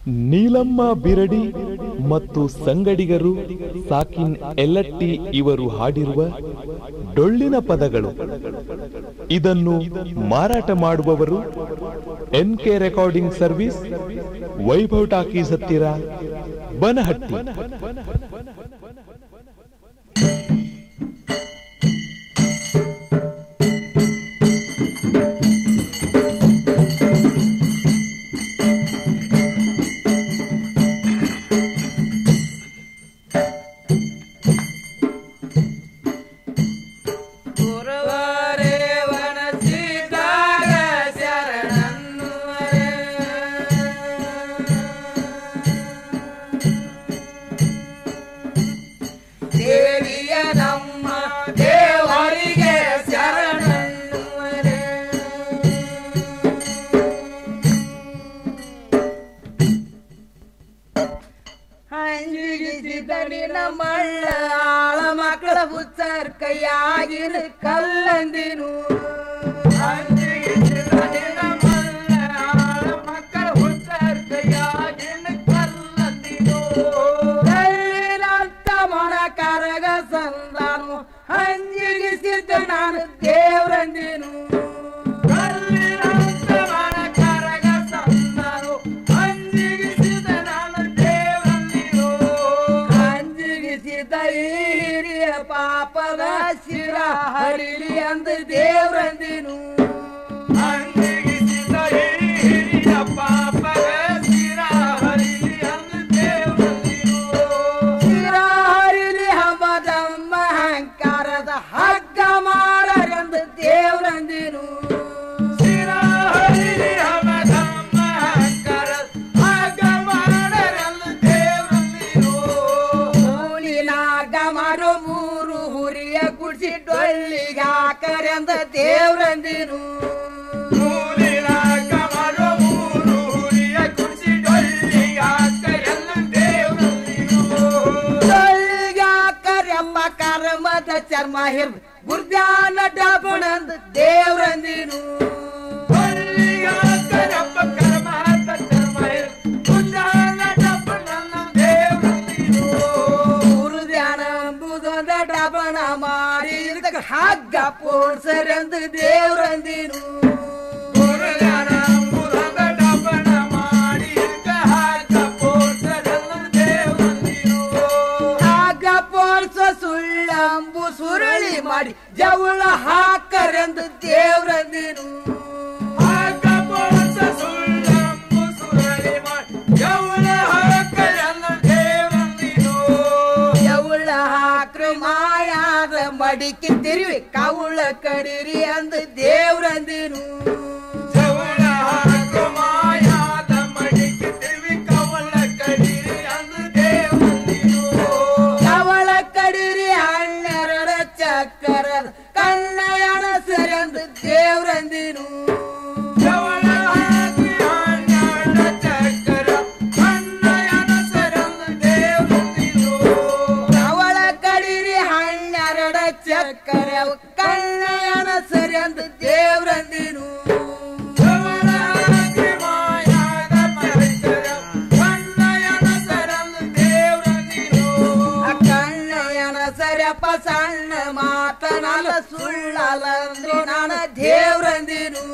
ನೀಲಮ್ಮ ಬಿರಡಿ ಮತ್ತು ಸಂಗಡಿಗರು ಸಾಕಿನ್ ಎಲ್ಲಟ್ಟಿ ಇವರು ಹಾಡಿರುವ ಡೊಳ್ಳಿನ ಪದಗಳು ಇದನ್ನು ಮಾರಾಟ ಮಾಡುವವರು N K recording service Vaibhav talkies ಹತ್ತಿರ ಬನಹಟ್ಟಿ ಗುರುವಾರೇ ವನಸಿದಾಗ ಶರಣನ್ನುವರೇ. ದೇವಿಯ ನಮ್ಮ ದೇವರಿಗೆ ಶರಣನ್ನುವರೇ. ಹಂಜಿಗಿಸಿದಡಿನ ಮಳ್ಳ ಆಳ ಮಕ್ಕಳ ಹುಚ್ಚರ್ ಕೈಯಾಗಿನ ಕಲ್ಲಂದಿನು ಹಂಜಿಗಿಸಿದಡಿನ ಮಳ್ಳ ಆಳ ಮಕ್ಕಳ ಹುಚ್ಚರ್ ಕೈಯಾಗಿನ ಕಲ್ಲಂದಿನು ಕಲ್ಲಿನಂತ ಮೊಣ ಕರಗ ಸಂದಾನು ಹಂಜಿಗಿಸಿದ್ದ ನಾನು ದೇವ್ರಂದಿನು ಕಲ್ಲಿನಂತ ಮೊಣ ಕರಗ ಸಂದಾನು ಹಂಜಿಗಿಸಿದ ನಾನು ದೇವ್ರಂದಿನು ಹಂಜಿಗಿಸಿದ ಈ ಹಿರಿಯ ಪಾಪದ ಶಿರ ಹರಿಲಿ ಅಂದ ದೇವ್ರಂದಿನು ಹಂಜಿಗಿಸಿದ ಈ ಹಿರಿಯ ಪಾಪದ ಶಿರ ಹರಿಲಿ ಅಂದ ದೇವ್ರಂದಿನು ಶಿರ ಹರಿಲಿ ಹಮದಮ್ಮ ಅಹಂಕಾರದ ಹಗ್ಗ ಮಾಡರೆಂದು ದೇವ್ರಂದಿನು ಶಿರ ಹರಿಲಿ ಹಮದಮ್ಮ ಅಹಂಕಾರದ ಹಗ್ಗ ಮಾಡರೆಂದು ದೇವ್ರಂದಿನು ಮೂಲಿನಾಗ ಮರು ಮೂರು ಹುರಿಯ ಕುಡಿಸಿ ಡೊಳ್ಳಿಗೆ ಹಾಕರೆಂದ ದೇವ್ರಂದಿನು ಮೂಲಿನಾಗ ಮರು ಮೂರು ಹುರಿಯ ಕುಡಿಸಿ ಡೊಳ್ಳಿಗೆ ಹಾಕರೆಂದ ದೇವ್ರಂದಿನು ಡೊಳ್ಳಿಗೆ ಹಾಕರೆಂಬ ಕರ್ಮದ ಚರ್ಮ ಹಿರ್ ಗುರ್ದ್ಯಾನ ಡಬಣಂದ ದೇವ್ರಂದಿನು ಡೊಳ್ಳಿಗೆ ಹಾಕರೆಂಬ ಕರ್ಮದ ಚರ್ಮ ಹಿರ್ ಗುರ್ದ್ಯಾನ ಡಬಣಂದ ದೇವ್ರಂದಿನು ಗುರುಧ್ಯಾನ ಎಂಬುದೊಂದ ಡಬಣ ಮಾಡಿ ಇದಕ್ಕೆ ಹಗ್ಗ ಪೋಡ್ಸರೆಂದು ದೇವ್ರಂದಿನು ಗುರುಧ್ಯಾನ ಎಂಬುದೊಂದ ಡಬಣ ಮಾಡಿ ಇದಕ್ಕೆ ಹಗ್ಗ ಪೋಡ್ಸರೆಂದು ದೇವ್ರಂದಿನು ಹಗ್ಗ ಪೋಡ್ಸ ಸುಳ್ಳಂಬು ಸುರಳಿ ಮಾಡಿ ಜವಳ ಹಾಕರೆಂದು ದೇವ್ರಂದಿನು ಹಗ್ಗ ಪೋಡ್ಸ ಸುಳ್ಳಂಬು ಸುರಳಿ ಮಾಡಿ ಜವಳ ಹಾಕರೆಂದು ದೇವ್ರಂದಿನು ಜವಳ ಹಾಕ್ರ ಮಾಯಾದ ಮಡಿಕೆ ತಿರುವಿ ಕವುಳ ಕಡಿರಿ ಅಂದ ದೇವ್ರಂದಿನು ಜವಳ ಹಾಕ್ರ ಮಾಯಾದ ಮಡಿಕೆ ತಿರುವಿ ಕವಳ ಕಡಿರಿ ಅಂದ ದೇವ್ರಂದಿನು ಕವಳ ಕಡಿರಿ ಹನ್ನೆರಡ ಚಕ್ಕರ ಕಣ್ಣಯಣ ಸರಂದ ದೇವ್ರಂದಿನು ಜವಳ ಹಾಕಿ ಹನ್ನೆರಡ ಚಕ್ಕರ ಕಣ್ಣಯಣ ಸರಂದ ದೇವ್ರಂದಿನು ಕವಳ ಕಡಿರಿ ಹನ್ನೆರಡ ಚಕ್ಕರ ಕಣ್ಣಯಣ ಸರಂದ ದೇವ್ರಂದಿನು ಜವಳ ಹಾಕಿ ಮಾಯಾದ ಚಕ್ಕರ ಕಣ್ಣಯಣ ಸರಂದ ದೇವ್ರಂದಿನು ಕಣ್ಣಯನ ಸರಪ ಸಣ್ಣ ಮಾತನಲ್ಲ ಸುಳ್ಳಲಂದ್ರೆ ನಾನು ದೇವ್ರಂದಿನು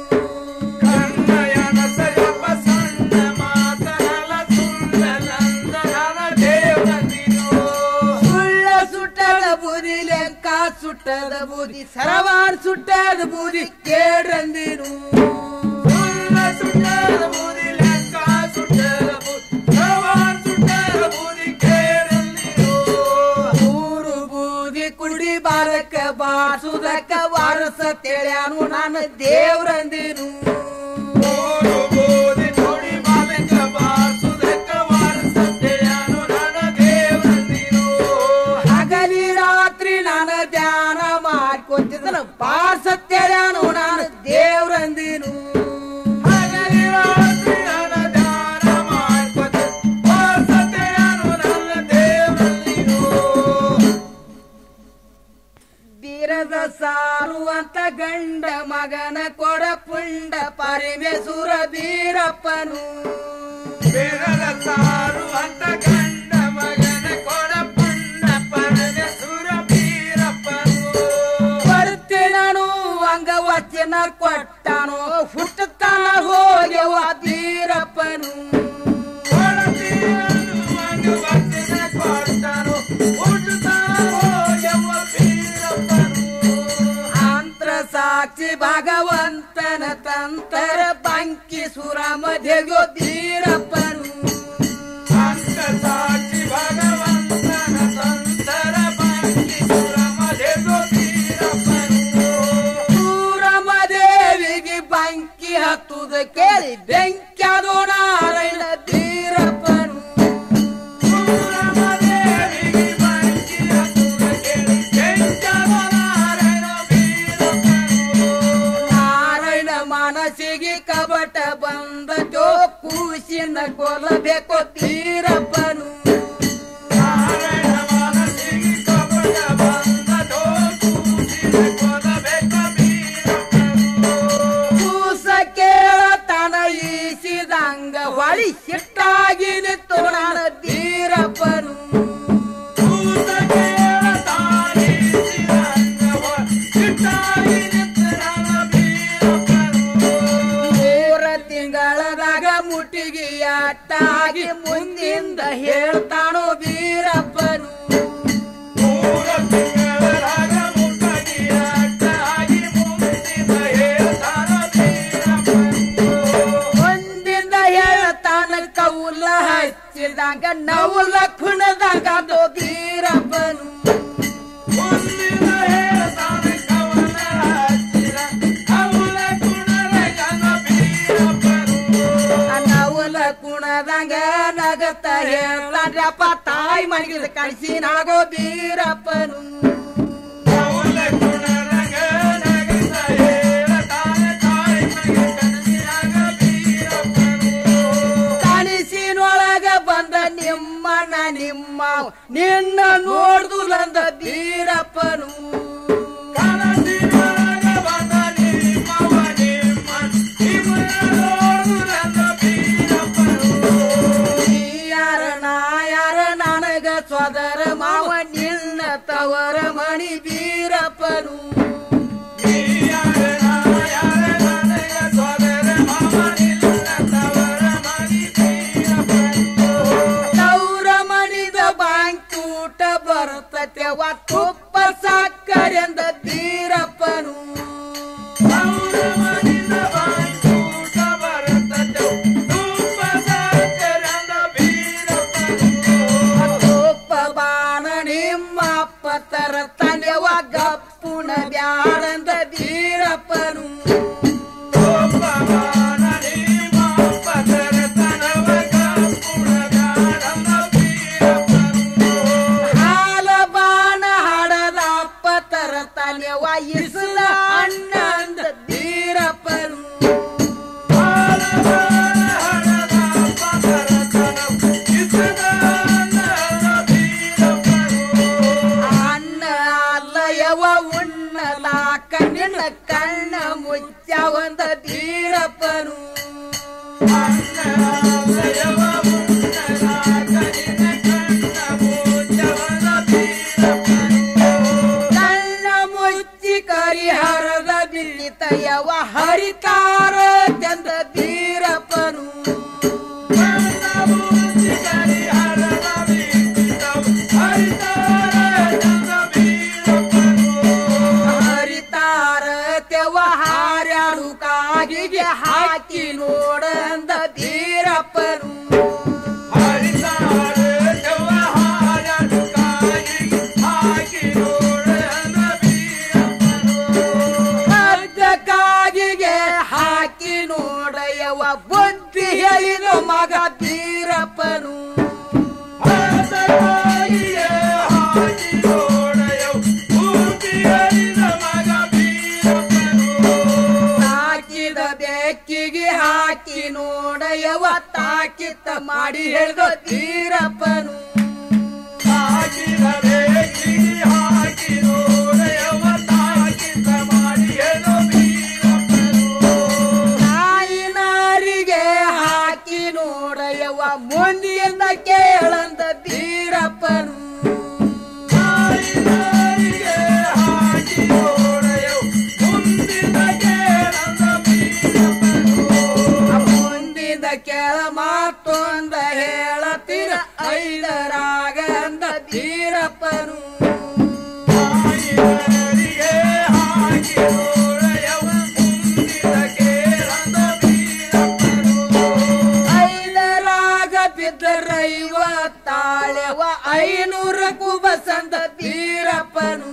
ಕಣ್ಣಯನ ಸರಪ ಸಣ್ಣ ಮಾತನಲ್ಲ ಸುಳ್ಳಲಂದ ನಾನು ದೇವ್ರಂದಿನು ಸುಳ್ಳ ಸುಟ್ಟದ ಬೂದಿ ಲೆಕ್ಕ ಸುಟ್ಟದ ಬೂದಿ ಸರವಾರ್ ಸುಟ್ಟದ ಬೂದಿ ಕೇಳ್ರಂದಿನು ಸುಳ್ಳ ಸುಟ್ಟದ ಬೂದಿ ಲೆಕ್ಕ ಸುಟ್ಟದ ಬೂದಿ ಸರವಾರ್ ಸುಟ್ಟದ ಬೂದಿ ಕೇಳ್ರಂದಿನು ಮೂರು ಬೂದಿ ಕುಡಿ ಬಾರಕ ಬಾಸುದಕ್ಕ ವಾರಸ ತೆಳ್ಯಾನು ನಾನು ದೇವ್ರಂದಿನು ಮೂರು ಬೂದಿ ಕುಡಿ ಬಾರಕ ಬಾಸುದಕ್ಕ ವಾರಸ ತೆಳ್ಯಾನು ನಾನು ದೇವ್ರಂದಿನು ಹಗಲಿ ರಾತ್ರಿ ನಾನು ಧ್ಯಾನ ಮಾಡ್ಕೊತಿದ್ದನ ಬಾರ್ಸ ತೆಳ್ಯಾನು ನಾನು ದೇವ್ರಂದಿನು ಹಗಲಿ ರಾತ್ರಿ ನಾನು ಧ್ಯಾನ ಮಾಡ್ಕೊತ ಬಾರ್ಸ ತೆಳ್ಯಾನು ನನ್ನ ದೇವ್ರಂದಿನು ಬೀರದ ಸಾರುವಂತ ಗಂಡ ಮಗನ ಕೊಡ ಪುಂಡ ಪರಮೇಶ್ವರ ಬೀರಪ್ಪನು ಬೇರಲ ಸಾಕ್ಷಿ ಭಗವಂತನ ತಂತರ ಬಂಕಿ ಸುರ ಮಧ್ಯಗೋ ಬೀರಪ್ಪನು ಅಂತ ಸಾಕ್ಷಿ ಭಗವಂತನ ಸಂತರ ಬಂಕಿ ಸುರಮದೆಗೋ ಬೀರಪ್ಪನು. ಸೂರಮದೇವಿಗೆ ಬಂಕಿ ಹತ್ತುದ ಕೇಳಿ ಬೆಂಕ್ಯಾದೋ ನಾರಾಯಣ ಬೀರಪ್ಪನು ಸುರಮದೇವಿಗೆ ಬಂಕಿ ಹತ್ತುದ ಕೇಳಿ ಕೆಂಚವ ನಾರಾಯಣ ಬೀರಪ್ಪನು. ನಾರಾಯಣ ಮನಸ್ಸಿಗೆ ಕಬಟ ಬಂದ ಜೋ ಕೂಸಿನ ಕೊಲ್ಲಬೇಕು ಬೀರಪ್ಪನು ನಾರಾಯಣ ಮನಸ್ಸಿಗೆ ಕಪಟ ಬಂದದೋ ಕೂಸಿನ ಕೊಲಬೇಕ ಬೀರಪ್ಪನು. ಕೂಸ ಕೇಳತನ ಈಸಿದಂಗ ಹೊಳಿ ಸಿಟ್ಟಾಗಿ ನಿತ್ತು ನಾನು ಬೀರಪ್ಪನು ಕೂಸ ಕೇಳತಾಗಿ ಸಿರಂಗವ ಸಿಟ್ಟಾಗಿ ನಿಂತರನ ಬೀರಪ್ಪನು. ಮೂರ ತಿಂಗಳದಾಗ ಮುಟ್ಟಿಗೆ ಅಟ್ಟಾಗಿ ಮುಂದಿಂದ ಹೇಳ್ತಾನೋ ಬೀರಪ್ಪನು ಮೂರ ತಿಂಗಳಾಗ ಮುಖಗಿಯಾಗಿ ಮುಂದಿನ ಹೇಳ್ತಾನ ಬೀರಪ್ಪನು. ಮುಂದಿಂದ ಹೇಳ್ತಾನ ಕೌಲ ಹಚ್ಚಿದಾಗ ನವುಲ ಕುಣದಾಗ ಅದು ಬೀರಪ್ಪನು ಮುಂದಿನ ಹೇಳ್ತಾನ ಕವನ ಹಚ್ಚಿರ ಅವಳ ಗುಣರಗನ ಬೀರಪ್ಪನು. ನವುಲ ಕುಣದಂಗ ನಗತ ಹೇಳ್ತಾನ್ರಪ್ಪ ತಾಯಿ ಮನೆಗೆ ಕಳಿಸಿ ನಾಗೋ ಬೀರಪ್ಪನು ಅವಳ ಗುಣರಗ ನಗತ ಹೇಳ್ತಾನ ತಾಯಿ ಮನೆಗೆ ಕನಸಿನಾಗ ಬೀರಪ್ಪನು. ಕನಸಿನೊಳಗ ಬಂದ ನಿಮ್ಮಣ್ಣ ನಿಮ್ಮ ನಿನ್ನ ನೋಡ್ದುಲಂದ ಬೀರಪ್ಪನು ಕನಸಿನೊಳಗ ಬಂದ ನಿಮ್ಮವ ನಿಮ್ಮ ನಿಮ್ಮನ್ನ ನೋಡುವುದನ್ನ ಬೀರಪ್ಪನು. ನೀ ಯಾರ ನಾ ಯಾರ ನನಗ ಸ್ವದರ ಮಾವ ನಿನ್ನ ತವರ ಮಣಿ ಬೀರಪ್ಪನು ನೀಯಾರ ನಾಯಾರ ನನಗ ಸೋದರ ಮಾವನಿಲ್ಲ ತವರ ಮನಿ ಬೀರಪ್ಪನು. ತೌರ ಮಣಿದ ಬಾಂಕೂಟ ಬರ್ತತೆವ ತುಪ್ಪ ಸಾಕರೆಂದ ಬೀರಪ್ಪನು ಅವರ ಮನಿದ ಬಾಂಚೂಟ ಬರುತ್ತದೆ. ತುಂಬ ಸಾಧ್ಯರಂದ ಬೀರಪ್ಪನು. ತುಪ್ಪ ಬಾಣ ನಿಮ್ಮ ಅಪ್ಪ ತರತನೆವ ಗಪ್ಪುನ ಬ್ಯಾಡಂದ ಬೀರಪ್ಪನು ಒಬ್ಬವಾನ ನಿಮ್ಮ ಪದರತನವ ಕಾಪುಡಗಾಡಂದ ಬೀರಪ್ಪನು. ಹಾಲ ಬಾಣ ಹಡದ ಅಪ್ಪ ತರತನೆವ ಇಸಲ ಅಣ್ಣ ಅಂದ ಬೀರಪ್ಪನು ಅನ್ನ ಅಲ್ಲಯವ ಉಣ್ಣಲಾಕ ನಿನ್ನ ಕಣ್ಣ ಮುಚ್ಚ ಒಂದ ಬೀರಪ್ಪನು ಕಣ್ಣ ಮುಚ್ಚಿ ಕರಿಹರದ ಬಿಳಿತಯವ ಹರಿತಾರ ಚಂದ ಬೀರಪ್ಪನು ಹರಿತಾರ ತೆವ ಹಾರ್ಯಾಡು ಕಾಗಿಗೆ ಹಾಕಿ ನೋಡಂದ ಬೀರಪ್ಪನು ಹಗ್ಗ ಕಾಗಿಗೆ ಹಾಕಿ ನೋಡಯವ ಬುದ್ಧಿ ಹೇಳಿದ ಮಗ ಬೀರಪ್ಪನು ಹಾಕಿದ ಬೆಕ್ಕಿಗೆ ಹಾಕಿ ನೋಡಯವ ತಾಕಿತ್ತ ಮಾಡಿ ಹೇಳ್ದ ಬೀರಪ್ಪನು ನಾಯಿನಾರಿಗೆ ಹಾಕಿ ನೋಡಯವ ಮುಂದಿನ ಕೇಳಂದ ಬೀರಪ್ಪನು ಮುಂದಿನ ಕೇಳ ಮಾತೊಂದ ಹೇಳತಿರ ಐದರಾಗ ಅಂದ ಬೀರಪ್ಪನು ಹಾಕಿ ಬಿದ್ದರೈವ ತಾಳೆವ ಐನೂರ ಕುಬಸಂದ ಬೀರಪ್ಪನು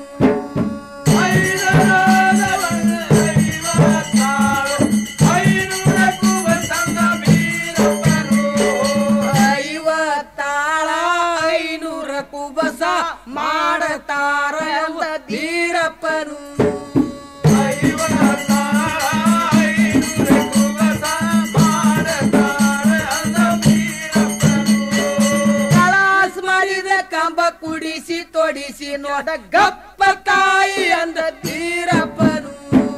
ಐವತ್ತಾಳ ಐನೂರ ಕುಬಸ ಮಾಡತಾರ ಎಂದ ಬೀರಪ್ಪನು ಕಳಾಸ್ ಮಾಡಿದ ಕಂಬ ಕುಡಿಸಿ ತೊಡಿಸಿ ನೋಡ ಗಪ್ಪ ತಾಯಿ ಅಂದ ಬೀರಪ್ಪನು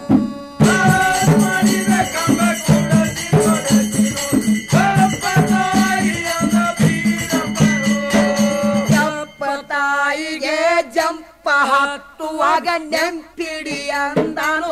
ಗಪ್ಪ ತಾಯಿಗೆ ಜಂಪ ಹತ್ತುವಾಗ ನೆಂಪಿಡಿ ಅಂದಾನು